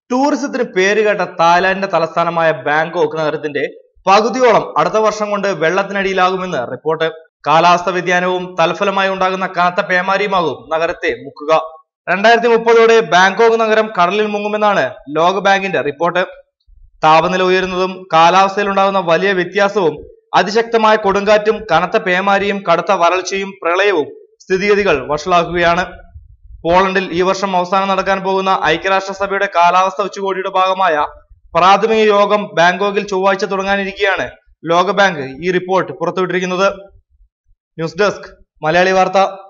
ടൂറിസത്തിന് പേരുകേട്ട തായ്ലാന്റിന്റെ തലസ്ഥാനമായ ബാങ്കോക്ക് നഗരത്തിന്റെ പകുതിയോളം അടുത്ത വർഷം കൊണ്ട് വെള്ളത്തിനടിയിലാകുമെന്ന് റിപ്പോർട്ട് കാലാവസ്ഥ വ്യതിയാനവും തൽഫലമായി ഉണ്ടാകുന്ന കനത്ത പേമാരിയുമാകും നഗരത്തെ മുക്കുക രണ്ടായിരത്തി മുപ്പതോടെ ബാങ്കോക്ക് നഗരം കടലിൽ മുങ്ങുമെന്നാണ് ലോകബാങ്കിന്റെ റിപ്പോർട്ട് താപനില ഉയരുന്നതും കാലാവസ്ഥയിൽ ഉണ്ടാകുന്ന വലിയ വ്യത്യാസവും അതിശക്തമായ കൊടുങ്കാറ്റും കനത്ത പേമാരിയും കടുത്ത വരൾച്ചയും പ്രളയവും സ്ഥിതിഗതികൾ വഷളാക്കുകയാണ് പോളണ്ടിൽ ഈ വർഷം അവസാനം നടക്കാൻ പോകുന്ന ഐക്യരാഷ്ട്രസഭയുടെ കാലാവസ്ഥ ഉച്ചകോടിയുടെ ഭാഗമായ പ്രാഥമിക യോഗം ബാങ്കോക്കിൽ ചൊവ്വാഴ്ച തുടങ്ങാനിരിക്കെയാണ് ലോകബാങ്ക് ഈ റിപ്പോർട്ട് പുറത്തുവിട്ടിരിക്കുന്നത് ന്യൂസ് ഡെസ്ക് മലയാളി വാർത്ത